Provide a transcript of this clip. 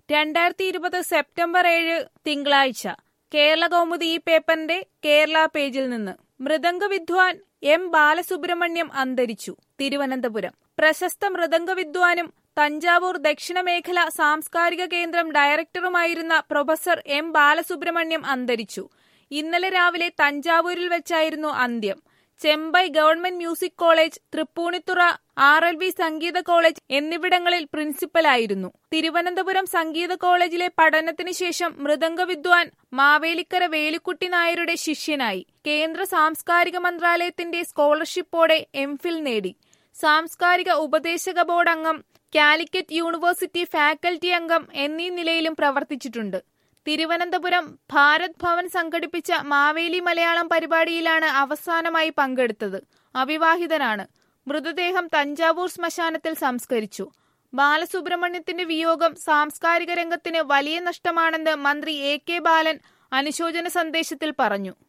രണ്ടായിരത്തി ഇരുപത് സെപ്റ്റംബർ ഏഴ് തിങ്കളാഴ്ച കേരള കൗമുദി ഈ പേപ്പറിന്റെ കേരള പേജിൽ നിന്ന് മൃദംഗ വിദ്വാൻ എം ബാലസുബ്രഹ്മണ്യം അന്തരിച്ചു തിരുവനന്തപുരം പ്രശസ്ത മൃദംഗ വിദ്വാനും തഞ്ചാവൂർ ദക്ഷിണമേഖല സാംസ്കാരിക കേന്ദ്രം ഡയറക്ടറുമായിരുന്ന പ്രൊഫസർ എം ബാലസുബ്രഹ്മണ്യം അന്തരിച്ചു ഇന്നലെ രാവിലെ തഞ്ചാവൂരിൽ വെച്ചായിരുന്നു അന്ത്യം Chembai government music college Thrippunithura R L V സംഗീത കോളേജ് എന്നിവിടങ്ങളിൽ പ്രിൻസിപ്പലായിരുന്നു തിരുവനന്തപുരം സംഗീത കോളേജിലെ പഠനത്തിന് ശേഷം മൃദംഗ വിദ്വാൻ മാവേലിക്കര വേലുക്കുട്ടി നായരുടെ ശിഷ്യനായി കേന്ദ്ര സാംസ്കാരിക മന്ത്രാലയത്തിന്റെ സ്കോളർഷിപ്പോടെ എംഫിൽ നേടി സാംസ്കാരിക ഉപദേശക ബോർഡ് അംഗം കാലിക്കറ്റ് യൂണിവേഴ്സിറ്റി ഫാക്കൽറ്റി അംഗം എന്നീ നിലയിലും പ്രവർത്തിച്ചിട്ടുണ്ട് തിരുവനന്തപുരം ഭാരത് ഭവൻ സംഘടിപ്പിച്ച മാവേലി മലയാളം പരിപാടിയിലാണ് അവസാനമായി പങ്കെടുത്തത് അവിവാഹിതനാണ് മൃതദേഹം തഞ്ചാവൂർ ശ്മശാനത്തിൽ സംസ്കരിച്ചു ബാലസുബ്രഹ്മണ്യത്തിന്റെ വിയോഗം സാംസ്കാരിക രംഗത്തിന് വലിയ നഷ്ടമാണെന്ന് മന്ത്രി എ കെ ബാലൻ അനുശോചന സന്ദേശത്തിൽ പറഞ്ഞു